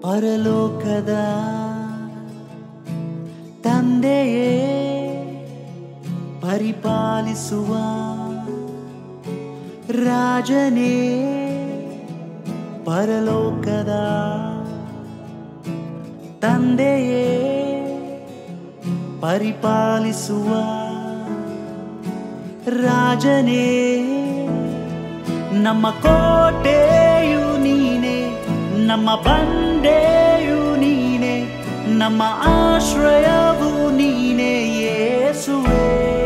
ಪರಲೋಕದ ತಂದೆಯೇ ಪರಿಪಾಲಿಸುವ ರಾಜನೇ ಪರಲೋಕದ ತಂದೆಯೇ ಪರಿಪಾಲಿಸುವ ರಾಜನೇ ನಮ್ಮ ಕೋಟೆಯು ನೀನೆ ನಮ್ಮ ಬಂಡೆಯು ನೀನೆ ನಮ್ಮ ಆಶ್ರಯವು ನೀನೆ ಯೇಸುವೆ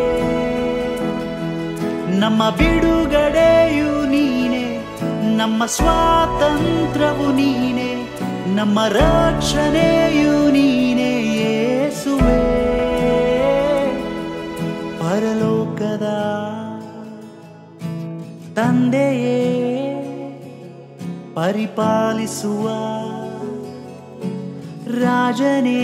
ನಮ್ಮ ಬಿಡುಗಡೆಯು ನೀನೆ ನಮ್ಮ ಸ್ವಾತಂತ್ರ್ಯವು ನೀನೆ ನಮ್ಮ ರಕ್ಷಣೆಯು ನೀನೆ ಯೇಸುವೆ ಪರಲೋಕದ ತಂದೆಯೇ ಪರಿಪಾಲಿಸುವ ರಾಜನೇ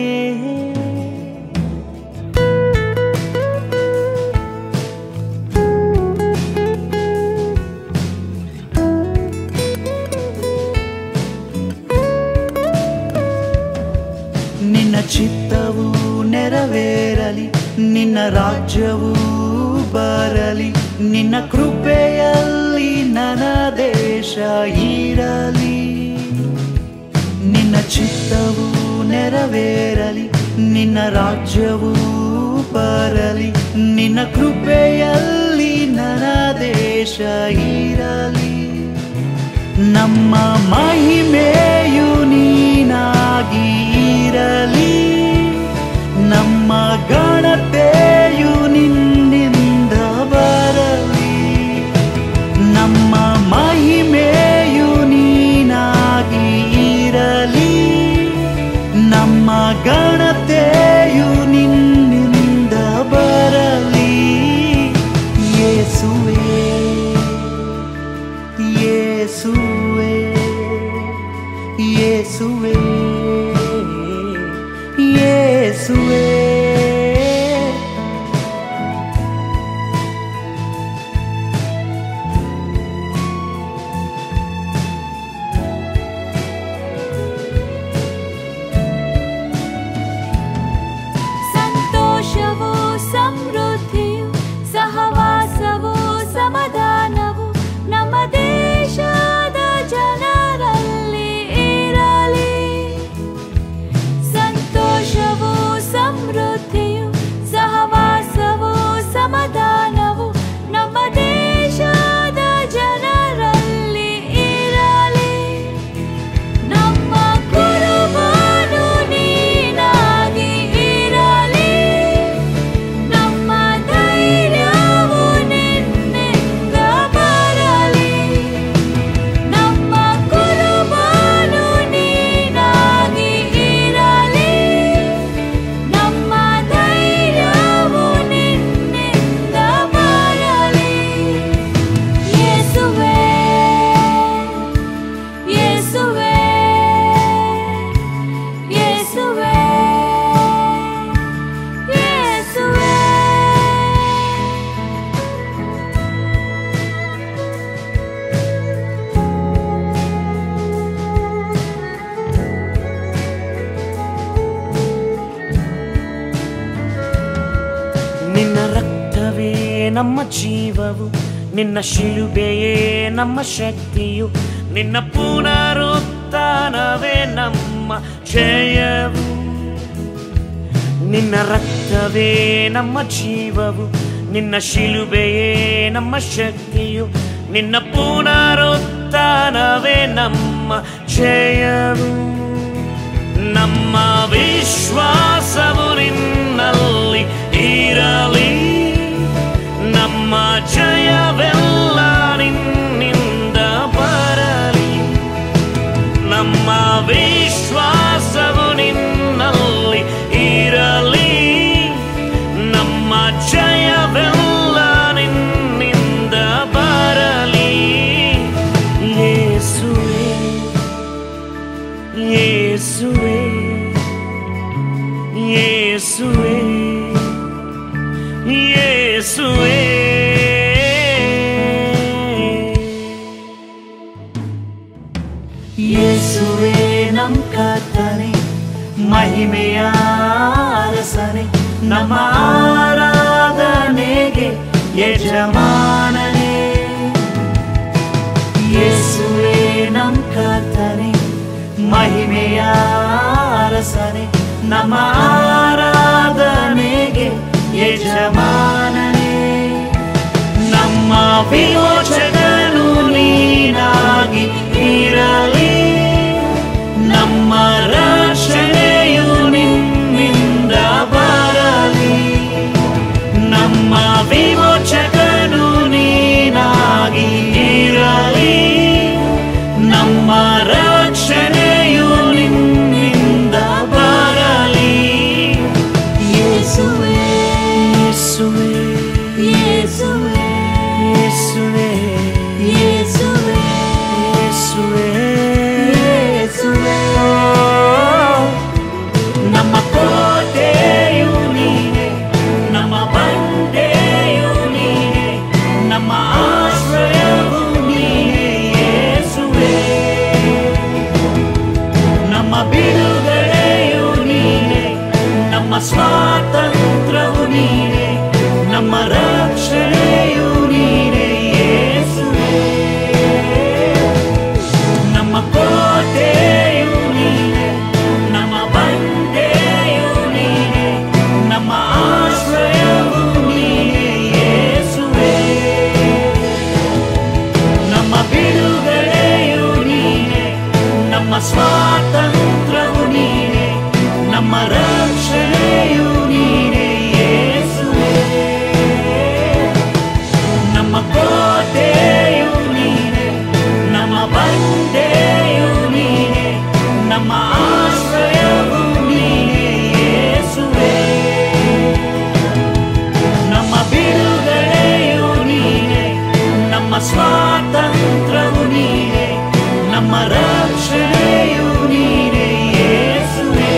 ನಿನ್ನ ಚಿತ್ತವು ನೆರವೇರಲಿ ನಿನ್ನ ರಾಜ್ಯವು ಬರಲಿ ನಿನ್ನ ಕೃಪೆಯಲ್ಲಿ ನನ್ನ ದೇಶ ಇರಲಿ ನಿನ್ನ ಚಿತ್ತವು ನೆರವೇರಲಿ ನಿನ್ನ ರಾಜ್ಯವು ಬರಲಿ ನಿನ್ನ ಕೃಪೆಯಲ್ಲಿ ನನ್ನ ದೇಶ ಇರಲಿ ನಮ್ಮ ಮಹಿಮೆಯು ನೀನಾಗಿ ಇರಲಿ ನಮ್ಮ ಗಣತೆಯು ನಿನ್ನಿಂದ ಬರಲಿ ನಮ್ಮ ಮಹಿಮೆಯು ನೀನಾಗಿ ಇರಲಿ ನಮ್ಮ ಗಣತೆಯು ನಿನ್ನಿಂದ ಬರಲಿ ಯೇಸುವೇ ಯೇಸುವೆ ಯೇಸುವೆ ಯೇಸುವೆ ಸಂತೋಷವು ಸಮೃದ್ಧಿಯು ಸಹವಾಸವು ಸಮಾಧಾನವು ನಮ್ಮ ದೇಶದ ಜನರಲ್ಲಿ ಇರಲಿ ಸಂತೋಷವು ಸಮೃದ್ಧಿಯು ಸಹವಾಸವು ಸಮಾಧಾನವು ನಮ್ಮ ದೇಶದ ಜನರಲ್ಲಿ ಇರಲಿ ನಮ್ಮ ಕುರುಬನು ನೀನಾಗಿ ಇರಲಿ ನಮ್ಮ ಧೈರ್ಯವು ನಿನ್ನಿಂದ ಬರಲಿ ನಮ್ಮ ಕುರುಬನು ನೀನಾಗಿ ಇರಲಿ ನಮ್ಮ ಧೈರ್ಯವು ನಿನ್ನಿಂದ ಬರಲಿ ಯೇಸುವೇ ಯೇಸುವೇ ಯೇಸುವೇ ಯೇಸುವೇ ನಿನ್ನ ರಕ್ತವೇ ನಮ್ಮ ಜೀವವು ನಿನ್ನ ಶಿಲುಬೆಯೇ ನಮ್ಮ ಶಕ್ತಿಯು ನಿನ್ನ ಪುನರುತ್ಥಾನವೇ ನಮ್ಮ ಜಯವು ನಿನ್ನ ರಕ್ತವೇ ನಮ್ಮ ಜೀವವು ನಿನ್ನ ಶಿಲುಬೆಯೇ ನಮ್ಮ ಶಕ್ತಿಯು ನಿನ್ನ ಪುನರುತ್ಥಾನವೇ ನಮ್ಮ ಜಯವು ನಮ್ಮ ವಿಶ್ವಾಸವು ನಿನ್ನಲ್ಲಿ ಇರಲಿ ನಮ್ಮ ಜಯವೆಲ್ಲ ನಿನ್ನಿಂದ ಬರಲಿ ನಮ್ಮ ವಿಶ್ವಾಸವು ನಿನ್ನಲ್ಲಿ ಇರಲಿ ನಮ್ಮ ಜಯವೆಲ್ಲ ನಿನ್ನಿಂದ ಬರಲಿ ಯೇಸುವೇ ಯೇಸುವೇ ಯೇಸುವೇ ಯೇಸುವೇ ಯೇಸುವೆ ನಮ್ ಕರ್ತನೆ ಮಹಿಮೆಯ ಅರಸನೆ ನಮ್ಮ ಆರಾಧನೆಗೆ ಯಜಮಾನನೇ ಯೇಸುವೆ ನಮ್ ಕರ್ತನೆ ಮಹಿಮೆಯ ಅರಸನೆ ನಮ್ಮ ಆರಾಧನೆಗೆ ಯಜಮಾನನೇ ನಮ್ಮ ವಿಮೋಚಕನು ನೀನಾಗಿ ಇರಲಿ ನಮ್ಮ ರಕ್ಷಣೆಯು ನಿನ್ನಿಂದ ಬರಲಿ ನಮ್ಮ ವಿಮೋಚಕನು ನೀನಾಗಿ ಇರಲಿ ನಮ್ಮ ರಕ್ಷಣೆಯು ನಿನ್ನಿಂದ ಬರಲಿ ಯೇಸುವೇ ಯೇಸುವೆ ಯೇಸುವೇ ಯೇಸುವೆ ಯೇಸುವೇ ಯೇಸುವೆ ಯೇಸುವೇ ನಮ್ಮ ಕೋಟೆಯು ನೀನೆ ನಮ್ಮ ಬಂಡೆಯು ನೀನೆ ನಮ್ಮ ಆಶ್ರಯವು ನೀನೆ ಯೇಸುವೆ ನಮ್ಮ ಬಿಡುಗಡೆಯು ನೀನೆ ನಮ್ಮ ಸ್ವಾತಂತ್ರ್ಯವು ನೀನೆ ನಮ್ಮ ರಕ್ಷಣೆಯು ನೀನೆ ಯೇಸುವೆ ನಮ್ಮ ಕೋಟೆಯು ನೀನೆ ನಮ್ಮ ಬಂಡೆಯು ನೀನೆ ನಮ್ಮ ಆಶ್ರಯವು ನೀನೆ ಯೇಸುವೆ ನಮ್ಮ ಬಿಡುಗಡೆಯು ನೀನೆ ನಮ್ಮ ಸ್ವಾತಂತ್ರ್ಯವು ನೀನೆ ನಮ್ಮ ರಕ್ಷಣೆಯು ನೀನೆ ಯೇಸುವೆ ನಮ್ಮ ಕೋಟೆಯು ನೀನೆ ನಮ್ಮ ಬಂಡೆಯು ನೀನೆ ನಮ್ಮ ಆಶ್ರಯವು ನೀನೆ ಯೇಸುವೆ ನಮ್ಮ ಬಿಡುಗಡೆಯು ನೀನೆ ನಮ್ಮ ಸ್ವಾತಂತ್ರ್ಯವು ನೀನೆ ನಮ್ಮ ರಕ್ಷಣೆಯು ನೀನೆ ಯೇಸುವೆ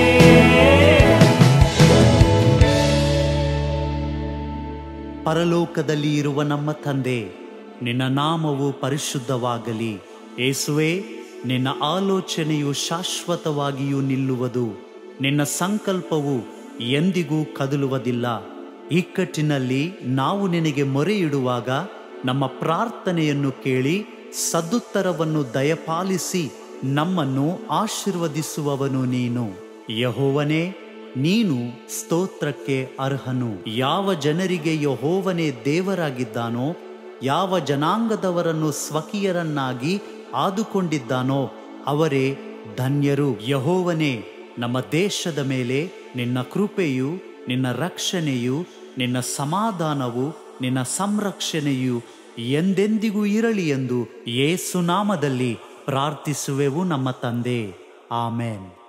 ಪರಲೋಕದಲ್ಲಿ ಇರುವ ನಮ್ಮ ತಂದೆ ನಿನ್ನ ನಾಮವು ಪರಿಶುದ್ಧವಾಗಲಿ ಏಸುವೆ ನಿನ್ನ ಆಲೋಚನೆಯು ಶಾಶ್ವತವಾಗಿಯೂ ನಿಲ್ಲುವುದು ನಿನ್ನ ಸಂಕಲ್ಪವು ಎಂದಿಗೂ ಕದಲುವುದಿಲ್ಲ ಇಕ್ಕಟ್ಟಿನಲ್ಲಿ ನಾವು ನಿನಗೆ ಮೊರೆ ಇಡುವಾಗ ನಮ್ಮ ಪ್ರಾರ್ಥನೆಯನ್ನು ಕೇಳಿ ಸದುತ್ತರವನ್ನು ದಯಪಾಲಿಸಿ ನಮ್ಮನ್ನು ಆಶೀರ್ವದಿಸುವವನು ನೀನು ಯಹೋವನೇ ನೀನು ಸ್ತೋತ್ರಕ್ಕೆ ಅರ್ಹನು ಯಾವ ಜನರಿಗೆ ಯಹೋವನೇ ದೇವರಾಗಿದ್ದಾನೋ ಯಾವ ಜನಾಂಗದವರನ್ನು ಸ್ವಕೀಯರನ್ನಾಗಿ ಆದುಕೊಂಡಿದ್ದಾನೋ ಅವರೇ ಧನ್ಯರು ಯಹೋವನೇ ನಮ್ಮ ದೇಶದ ಮೇಲೆ ನಿನ್ನ ಕೃಪೆಯು ನಿನ್ನ ರಕ್ಷಣೆಯು ನಿನ್ನ ಸಮಾಧಾನವು ನಿನ್ನ ಸಂರಕ್ಷಣೆಯು ಎಂದೆಂದಿಗೂ ಇರಲಿ ಎಂದು ಯೇಸುನಾಮದಲ್ಲಿ ಪ್ರಾರ್ಥಿಸುವೆವು ನಮ್ಮ ತಂದೆ ಆಮೇನ್